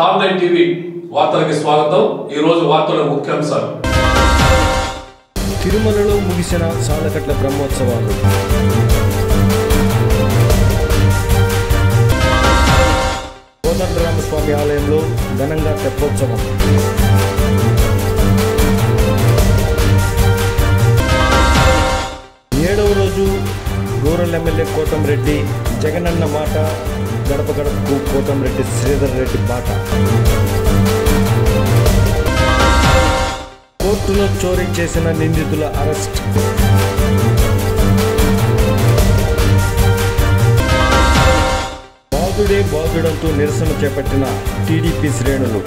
star nine TV వార్తలకి స్వాగతం ఈ రోజు వార్తల ముఖ్యాంశాలు తిరుమలలో ముగిసిన సాలకట్ల బ్రహ్మోత్సవాలు కోదండరామస్వామి ఆలయంలో ఘనంగా తెప్పోత్సవం ఏడవ రోజు రూరల్ ఎమ్మెల్యే కోటంరెడ్డి జగనన్న మాట గడప గడపకు కోటంరెడ్డి శ్రీధర్ రెడ్డి బాట కోర్టులో చోరీ చేసిన నిందితుల అరెస్ట్ బాధుడే బాధుడంటూ నిరసన చేపట్టిన టీడీపీ శ్రేణులు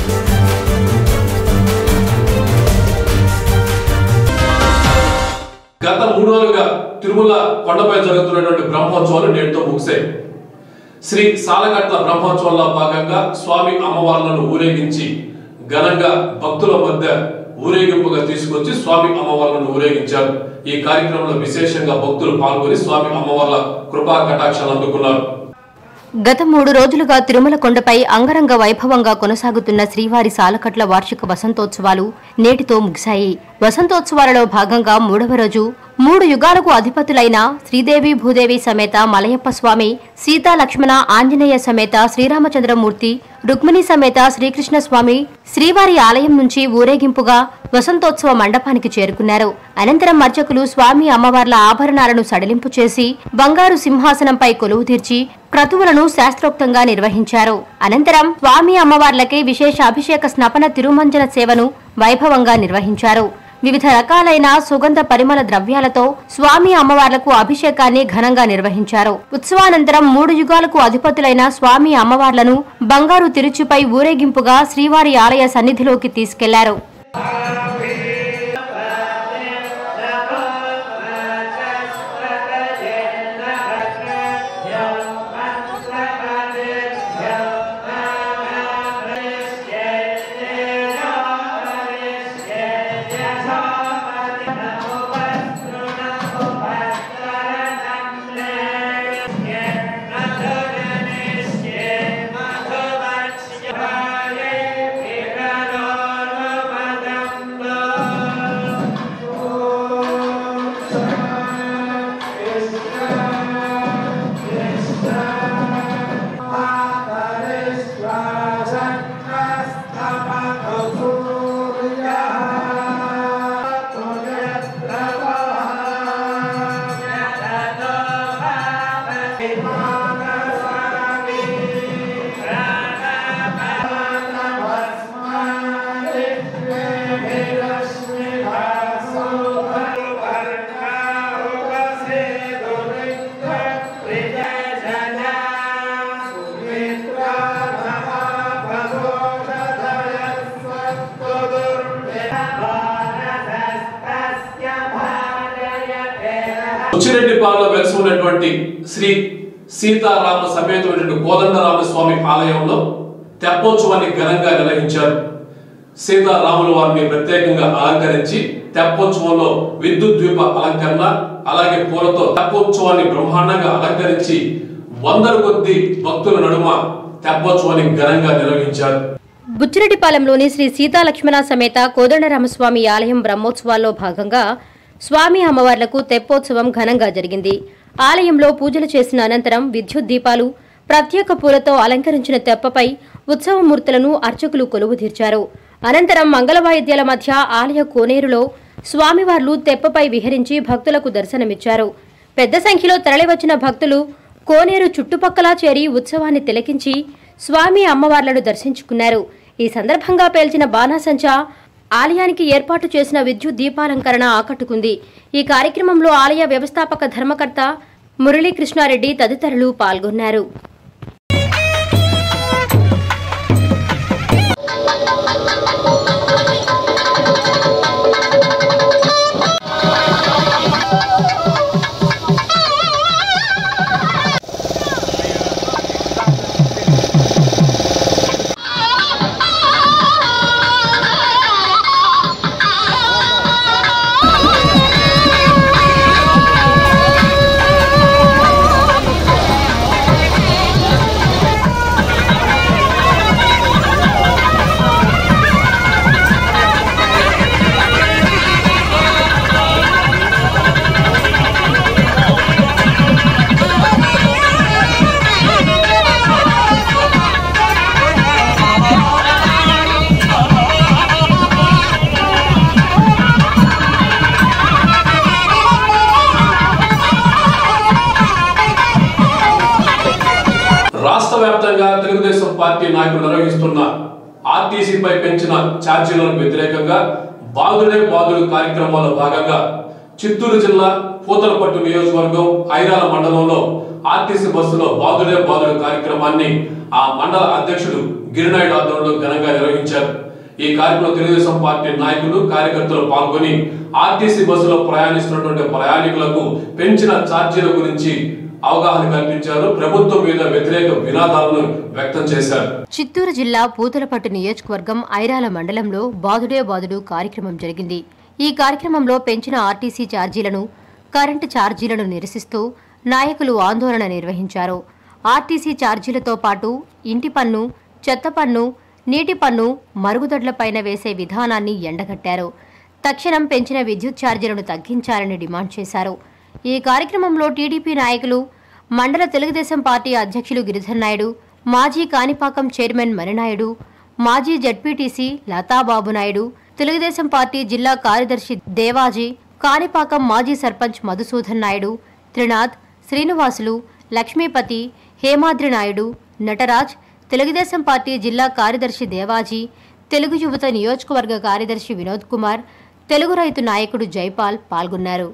గత మూడు రోజులుగా తిరుమల కొండపై జరుగుతున్నటువంటి బ్రహ్మోత్సవాలు నేటితో ముగిశాయి శ్రీ సాలగట్ల బ్రహ్మోత్సవంలో భాగంగా స్వామి అమ్మవార్లను ఊరేగించి ఘనంగా భక్తుల మధ్య ఊరేగింపుగా తీసుకొచ్చి స్వామి అమ్మవార్లను ఊరేగించారు ఈ కార్యక్రమంలో విశేషంగా భక్తులు పాల్గొని స్వామి అమ్మవార్ల కృపా కటాక్షాలు అందుకున్నారు గత మూడు రోజులుగా తిరుమల కొండపై అంగరంగ వైభవంగా కొనసాగుతున్న శ్రీవారి సాలకట్ల వార్షిక వసంతోత్సవాలు నేటితో ముగిశాయి వసంతోత్సవాలలో భాగంగా మూడవ రోజు మూడు యుగాలకు అధిపతులైన శ్రీదేవి భూదేవి సమేత మలయప్ప స్వామి సీతా లక్ష్మణ ఆంజనేయ సమేత శ్రీరామచంద్రమూర్తి రుక్మిణి సమేత శ్రీకృష్ణ స్వామి శ్రీవారి ఆలయం నుంచి ఊరేగింపుగా వసంతోత్సవ మండపానికి చేరుకున్నారు అనంతరం అర్చకులు స్వామి అమ్మవార్ల ఆభరణాలను సడలింపు చేసి బంగారు సింహాసనంపై కొలువు తీర్చి క్రతువులను శాస్త్రోక్తంగా నిర్వహించారు అనంతరం స్వామి అమ్మవార్లకే విశేష అభిషేక స్నపన తిరుమంజన సేవను వైభవంగా నిర్వహించారు వివిధ రకాలైన సుగంధ పరిమళ ద్రవ్యాలతో స్వామి అమ్మవార్లకు అభిషేకాన్ని ఘనంగా నిర్వహించారు ఉత్సవానంతరం మూడు యుగాలకు అధిపతులైన స్వామి అమ్మవార్లను బంగారు తిరుచుపై ఊరేగింపుగా శ్రీవారి ఆలయ సన్నిధిలోకి తీసుకెళ్లారు ఉచ్చిరెడ్డిపాలలో వెలిసి ఉన్నటువంటి శ్రీ సీతారామ సమేతమైనటువంటి కోదండరామ స్వామి ఆలయంలో తెప్పోత్సవాన్ని ఘనంగా నిర్వహించారు సీతారాముల వారిని ప్రత్యేకంగా అలంకరించి తెప్పోత్సవంలో విద్యుత్ ద్వీప అలంకరణ అలాగే పూలతో తెప్పోత్సవాన్ని బ్రహ్మాండంగా అలంకరించి వందల కొద్ది భక్తుల నడుమ తెప్పోత్సవాన్ని ఘనంగా నిర్వహించారు బుచ్చిరెడ్డిపాలెంలోని శ్రీ సీతాలక్ష్మణ సమేత కోదండరామస్వామి ఆలయం బ్రహ్మోత్సవాల్లో భాగంగా స్వామి అమ్మవార్లకు తెప్పోత్సవం ఘనంగా జరిగింది ఆలయంలో పూజలు చేసిన అనంతరం విద్యుత్ దీపాలు ప్రత్యేక పూలతో అలంకరించిన తెప్పపై ఉత్సవమూర్తులను అర్చకులు కొలువు తీర్చారు అనంతరం మంగళ వాయిద్యాల మధ్య ఆలయ కోనేరులో స్వామివార్లు తెప్పపై విహరించి భక్తులకు దర్శనమిచ్చారు పెద్ద సంఖ్యలో తరలివచ్చిన భక్తులు కోనేరు చుట్టుపక్కలా చేరి ఉత్సవాన్ని తిలకించి స్వామి అమ్మవార్లను దర్శించుకున్నారు ఈ సందర్భంగా పేల్చిన బాణాసంచా ఆలయానికి ఏర్పాటు చేసిన విద్యుత్ దీపాలంకరణ ఆకట్టుకుంది ఈ కార్యక్రమంలో ఆలయ వ్యవస్థాపక ధర్మకర్త మురళీకృష్ణారెడ్డి తదితరులు పాల్గొన్నారు ఆ వ్యాప్తంగా తెలుగుదేశం పార్టీ నాయకులు నిర్వహిస్తున్న ఆర్టీసీపై పెంచిన ఛార్జీలకు వ్యతిరేకంగా బాదుడే బాదుడు కార్యక్రమంలో భాగంగా చిత్తూరు జిల్లా పూతలపట్టు నియోజకవర్గం ఐరాల మండలంలో ఆర్టీసీ బస్సులో బాదుడే బాదుడు కార్యక్రమాన్ని ఆ మండల అధ్యక్షుడు గిరినాయుడు ఆధ్వర్యంలో ఘనంగా నిర్వహించారు ఈ కార్యక్రమంలో తెలుగుదేశం పార్టీ నాయకులు కార్యకర్తలు పాల్గొని ఆర్టీసీ బస్సులో ప్రయాణిస్తున్నటువంటి ప్రయాణికులకు పెంచిన ఛార్జీల గురించి అవగాహన కల్పించారు ప్రభుత్వం మీద వ్యతిరేక వినాదాలను వ్యక్తం చేశారు చిత్తూరు జిల్లా పూతలపట్టు నియోజకవర్గం ఐరాల మండలంలో బాదుడే బాదుడు కార్యక్రమం జరిగింది ఈ కార్యక్రమంలో పెంచిన ఆర్టీసీ ఛార్జీలను కరెంటు ఛార్జీలను నిరసిస్తూ నాయకులు ఆందోళన నిర్వహించారు ఆర్టీసీ ఛార్జీలతో పాటు ఇంటి పన్ను చెత్త పన్ను నీటి పన్ను మరుగుదొడ్లపైన వేసే విధానాన్ని ఎండగట్టారు తక్షణం పెంచిన విద్యుత్ ఛార్జీలను తగ్గించాలని డిమాండ్ చేశారు ఈ కార్యక్రమంలో టీడీపీ నాయకులు మండల తెలుగుదేశం పార్టీ అధ్యక్షులు గిరిధర్ నాయుడు మాజీ కాణిపాకం చైర్మన్ మణినాయుడు మాజీ జడ్పీటీసీ లతాబాబు నాయుడు తెలుగుదేశం పార్టీ జిల్లా కార్యదర్శి దేవాజీ కాణిపాకం మాజీ సర్పంచ్ మధుసూదన్ నాయుడు త్రినాథ్ శ్రీనివాసులు లక్ష్మీపతి హేమాద్రి నాయుడు నటరాజ్ తెలుగుదేశం పార్టీ జిల్లా కార్యదర్శి దేవాజీ తెలుగు యువత నియోజకవర్గ కార్యదర్శి వినోద్ కుమార్ తెలుగు రైతు నాయకుడు జైపాల్ పాల్గొన్నారు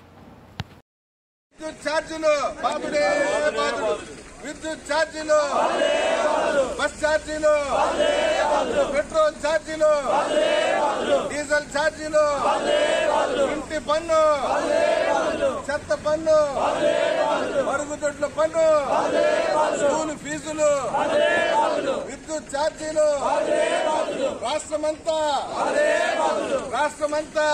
విద్యుత్ ఛార్జీలు బాబుడే బాబుడు విద్యుత్ ఛార్జీలు బస్ ఛార్జీలు పెట్రోల్ ఛార్జీలు డీజిల్ ఛార్జీలు ఇంటి పన్ను చెత్త పన్ను మరుగుదొడ్ల పన్ను స్కూల్ ఫీజులు విద్యుత్ ఛార్జీలు రాష్ట్రమంతా రాష్ట్రమంతా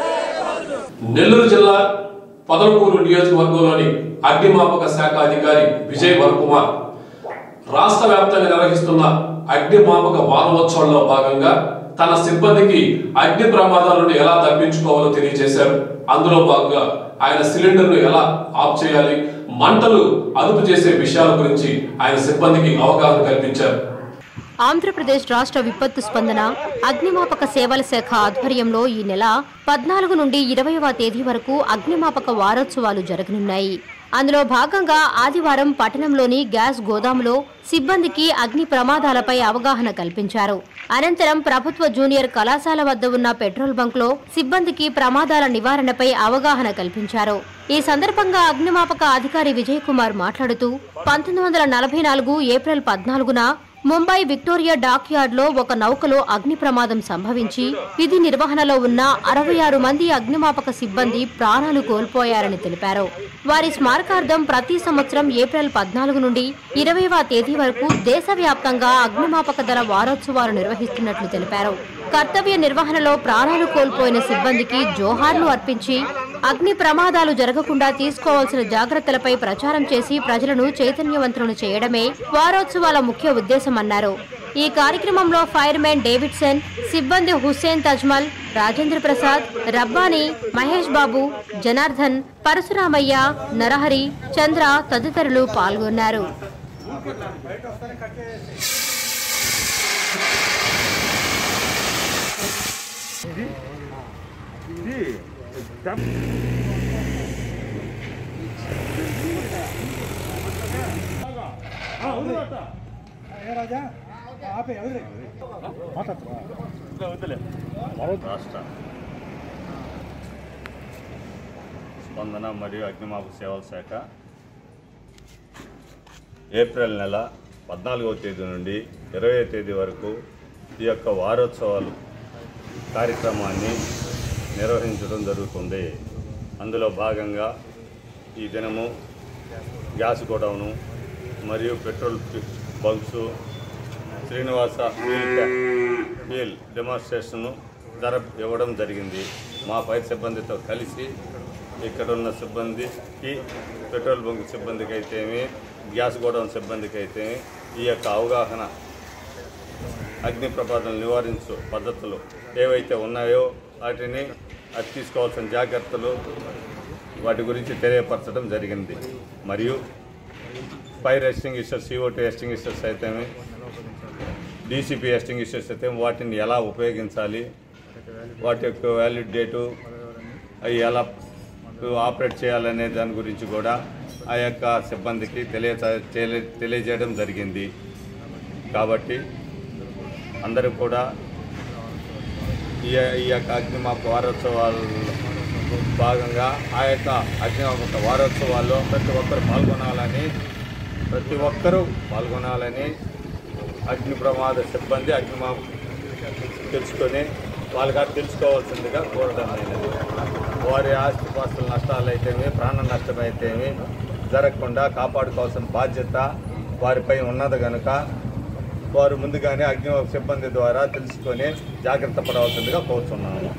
నెల్లూరు జిల్లా పదలకూరు నియోజకవర్గంలోని అగ్నిమాపక శాఖ అధికారి విజయ్ వరకుమార్ రాష్ట్ర వ్యాప్తంగా నిర్వహిస్తున్న అగ్నిమాపక వారోత్సవంలో భాగంగా తన సిబ్బందికి అగ్ని ప్రమాదాల నుండి ఎలా తప్పించుకోవాలో తెలియజేశారు అందులో భాగంగా ఆయన సిలిండర్ ను ఎలా ఆఫ్ చేయాలి మంటలు అదుపు చేసే విషయాల గురించి ఆయన సిబ్బందికి అవగాహన కల్పించారు ఆంధ్రప్రదేశ్ రాష్ట్ర విపత్తు స్పందన అగ్నిమాపక సేవల శాఖ ఆధ్వర్యంలో ఈ నెల పద్నాలుగు నుండి ఇరవైవ తేదీ వరకు అగ్నిమాపక వారోత్సవాలు జరగనున్నాయి అందులో భాగంగా ఆదివారం పట్టణంలోని గ్యాస్ గోదాములో సిబ్బందికి అగ్ని ప్రమాదాలపై అవగాహన కల్పించారు అనంతరం ప్రభుత్వ జూనియర్ కళాశాల వద్ద ఉన్న పెట్రోల్ బంక్లో సిబ్బందికి ప్రమాదాల నివారణపై అవగాహన కల్పించారు ఈ సందర్భంగా అగ్నిమాపక అధికారి విజయ్ కుమార్ మాట్లాడుతూ పంతొమ్మిది వందల నలభై నాలుగు ఏప్రిల్ పద్నాలుగున ముంబై విక్టోరియా డాక్ యార్డ్లో ఒక నౌకలో అగ్ని ప్రమాదం సంభవించి విధి నిర్వహణలో ఉన్న అరవై ఆరు మంది అగ్నిమాపక సిబ్బంది ప్రాణాలు కోల్పోయారని తెలిపారు వారి స్మారకార్థం ప్రతి సంవత్సరం ఏప్రిల్ పద్నాలుగు నుండి ఇరవైవ తేదీ వరకు దేశవ్యాప్తంగా అగ్నిమాపక దళ వారోత్సవాలు నిర్వహిస్తున్నట్లు తెలిపారు కర్తవ్య నిర్వహణలో ప్రాణాలు కోల్పోయిన సిబ్బందికి జోహార్లు అర్పించి అగ్ని ప్రమాదాలు జరగకుండా తీసుకోవాల్సిన జాగ్రత్తలపై ప్రచారం చేసి ప్రజలను చైతన్యవంతులను చేయడమే వారోత్సవాల ముఖ్య ఉద్దేశమన్నారు ఈ కార్యక్రమంలో ఫైర్మెన్ డేవిడ్సన్ సిబ్బంది హుస్సేన్ తజ్మల్ రాజేంద్ర ప్రసాద్ రబ్బానీ మహేష్ బాబు జనార్దన్ పరశురామయ్య నరహరి చంద్ర తదితరులు పాల్గొన్నారు రాష్ట్ర స్పందన మరియు అగ్నిమాపక సేవల శాఖ ఏప్రిల్ నెల పద్నాలుగవ తేదీ నుండి ఇరవై తేదీ వరకు ఈ యొక్క వారోత్సవాలు కార్యక్రమాన్ని నిర్వహించడం జరుగుతుంది అందులో భాగంగా ఈ దినము గ్యాస్ గోడౌను మరియు పెట్రోల్ బంక్స్ శ్రీనివాస వీల్ క్యా- వీల్ డెమాన్స్ట్రేషన్ ధర ఇవ్వడం జరిగింది మా పై సిబ్బందితో కలిసి ఇక్కడ ఉన్న సిబ్బందికి పెట్రోల్ బంక్ సిబ్బందికి అయితేమి గ్యాస్ గోడౌన్ సిబ్బందికి అయితే ఈ యొక్క అవగాహన అగ్ని ప్రమాదాలను నివారించు పద్ధతులు ఏవైతే ఉన్నాయో వాటిని అది తీసుకోవాల్సిన జాగ్రత్తలు వాటి గురించి తెలియపరచడం జరిగింది మరియు ఫైర్ ఎస్టింగ్విషర్స్ సిఓటీ ఎస్టింగ్విషర్స్ అయితేమి డీసీపీ ఎస్టింగ్విషర్స్ అయితే వాటిని ఎలా ఉపయోగించాలి వాటి యొక్క వ్యాలిడ్ డేటు అవి ఎలా ఆపరేట్ చేయాలనే దాని గురించి కూడా ఆ యొక్క సిబ్బందికి తెలియ తెలియ- తెలియజేయడం జరిగింది కాబట్టి అందరూ కూడా ఈ ఈ యొక్క అగ్నిమాపక వారోత్సవాలు భాగంగా ఆ యొక్క అగ్నిమాపక వారోత్సవాల్లో ప్రతి ఒక్కరు పాల్గొనాలని ప్రతి ఒక్కరూ పాల్గొనాలని అగ్ని ప్రమాద సిబ్బంది అగ్నిమాపక తెలుసుకొని వాళ్ళగా తెలుసుకోవాల్సిందిగా కోరడం అయినది వారి ఆస్తిపాస్తుల నష్టాలు అయితేమి ప్రాణ నష్టం అయితేమి జరగకుండా కాపాడుకోవాల్సిన బాధ్యత వారిపై ఉన్నది కనుక వారు ముందుగానే అగ్నిమాపక సిబ్బంది ద్వారా తెలుసుకొని జాగ్రత్త పడవలసిందిగా కోరుతున్నాము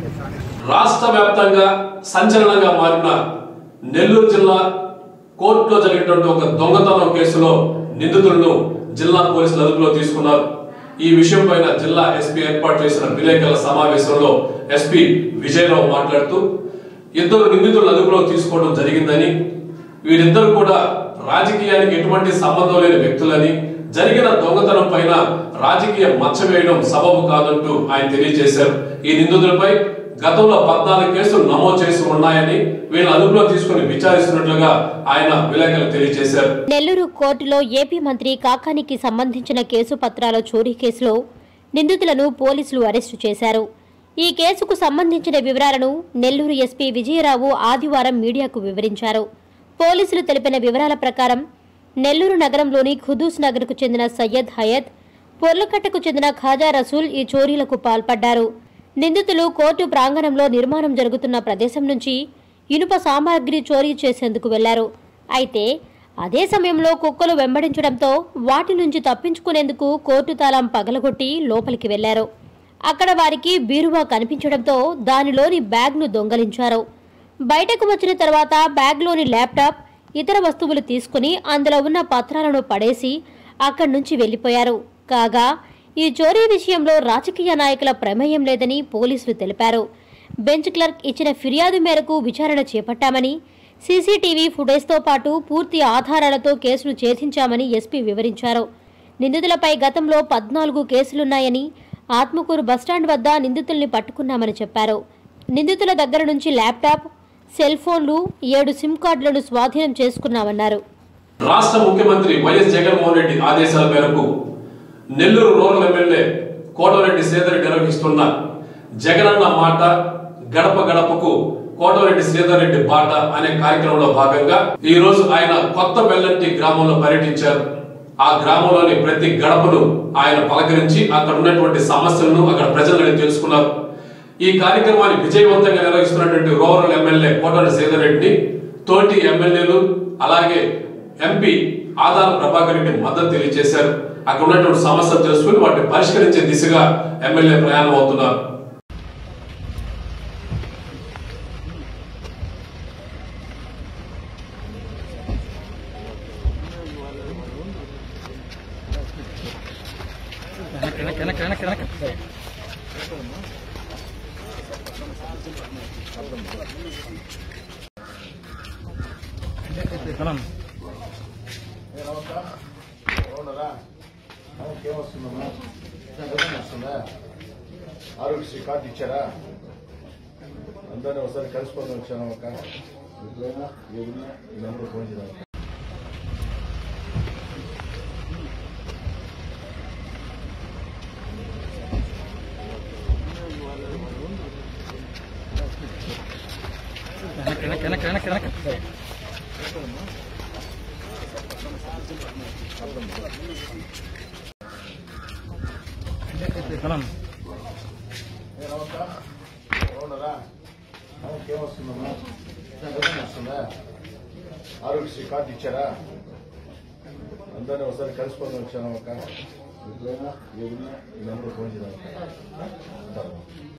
రాష్ట్ర వ్యాప్తంగా సంచలనంగా మారిన నెల్లూరు జిల్లా కోర్టులో జరిగినటువంటి ఒక దొంగతనం కేసులో నిందితులను జిల్లా పోలీసులు అదుపులో తీసుకున్నారు ఈ విషయం పైన జిల్లా ఎస్పీ ఏర్పాటు చేసిన విలేకరుల సమావేశంలో ఎస్పీ విజయరావు మాట్లాడుతూ ఇద్దరు నిందితులను అదుపులో తీసుకోవడం జరిగిందని వీరిద్దరు కూడా రాజకీయానికి ఎటువంటి సంబంధం లేని వ్యక్తులని జరిగిన దొంగతనం పైన రాజకీయ మచ్చ వేయడం సబబు కాదంటూ ఆయన తెలియజేశారు ఈ నిందితులపై గతంలో పద్నాలుగు కేసులు నమోదు చేసి ఉన్నాయని వీళ్ళ అదుపులో తీసుకుని విచారిస్తున్నట్లుగా ఆయన విలేకరులకు తెలియజేశారు నెల్లూరు కోర్టులో ఏపీ మంత్రి కాకానికి సంబంధించిన కేసు పత్రాల చోరీ కేసులో నిందితులను పోలీసులు అరెస్టు చేశారు ఈ కేసుకు సంబంధించిన వివరాలను నెల్లూరు ఎస్పీ విజయరావు ఆదివారం మీడియాకు వివరించారు పోలీసులు తెలిపిన వివరాల ప్రకారం నెల్లూరు నగరంలోని ఖుదూస్ నగర్కు చెందిన సయ్యద్ హయత్ పొర్లకట్టకు చెందిన ఖాజా రసూల్ ఈ చోరీలకు పాల్పడ్డారు నిందితులు కోర్టు ప్రాంగణంలో నిర్మాణం జరుగుతున్న ప్రదేశం నుంచి ఇనుప సామాగ్రి చోరీ చేసేందుకు వెళ్లారు అయితే అదే సమయంలో కుక్కలు వెంబడించడంతో వాటి నుంచి తప్పించుకునేందుకు కోర్టు తాళం పగలగొట్టి లోపలికి వెళ్లారు అక్కడ వారికి బీరువా కనిపించడంతో దానిలోని బ్యాగ్ను దొంగలించారు బయటకు వచ్చిన తర్వాత బ్యాగ్లోని ల్యాప్టాప్ ఇతర వస్తువులు తీసుకుని అందులో ఉన్న పత్రాలను పడేసి అక్కడి నుంచి వెళ్లిపోయారు కాగా ఈ చోరీ విషయంలో రాజకీయ నాయకుల ప్రమేయం లేదని పోలీసులు తెలిపారు బెంచ్ క్లర్క్ ఇచ్చిన ఫిర్యాదు మేరకు విచారణ చేపట్టామని సీసీటీవీ ఫుటేజ్తో పాటు పూర్తి ఆధారాలతో కేసును ఛేదించామని ఎస్పీ వివరించారు నిందితులపై గతంలో పద్నాలుగు కేసులున్నాయని ఆత్మకూరు బస్టాండ్ వద్ద నిందితుల్ని పట్టుకున్నామని చెప్పారు నిందితుల దగ్గర నుంచి ల్యాప్టాప్ సెల్ ఫోన్లు ఏడు సిమ్ కార్డులను స్వాధీనం చేసుకున్నామన్నారు రాష్ట్ర ముఖ్యమంత్రి వైఎస్ జగన్మోహన్ రెడ్డి ఆదేశాల మేరకు నెల్లూరు రూరల్ ఎమ్మెల్యే కోటరెడ్డి శ్రీధర్ నిర్వహిస్తున్న జగనన్న మాట గడప గడపకు కోటరెడ్డి శ్రీధర్ రెడ్డి బాట అనే కార్యక్రమంలో భాగంగా ఈ రోజు ఆయన కొత్త బెల్లంటి గ్రామంలో పర్యటించారు ఆ గ్రామంలోని ప్రతి గడపను ఆయన పలకరించి అక్కడ ఉన్నటువంటి సమస్యలను అక్కడ ప్రజలను తెలుసుకున్నారు ఈ కార్యక్రమాన్ని విజయవంతంగా నిర్వహిస్తున్నటువంటి రూరల్ ఎమ్మెల్యే కోటరెడ్డి శ్రీధర్ రెడ్డిని తోటి ఎమ్మెల్యేలు అలాగే ఎంపీ ఆదాల ప్రభాకర్ రెడ్డి మద్దతు తెలియజేశారు అక్కడ ఉన్నటువంటి సమస్యలు తెలుసుకుని వాటిని పరిష్కరించే దిశగా ఎమ్మెల్యే ప్రయాణం అవుతున్నారు అవునరా ఏమొస్తుందమ్మా వస్తుందా ఆరోగ్యశ్రీ కార్డు ఇచ్చారా అందరినీ ఒకసారి కలిసిపోతాం వచ్చాను ఒక ఎప్పుడైనా ఏదైనా ఈ నెంబర్ ఫోన్ చేయాలి అవునరా ఏమొస్తుందమ్మా వస్తుందా ఆరోగ్యశ్రీ కార్డు ఇచ్చారా అందరినీ ఒకసారి కలిసిపోతాం వచ్చాను ఒక ఎప్పుడైనా ఏదైనా ఈ నెంబర్ ఫోన్ చేయాలి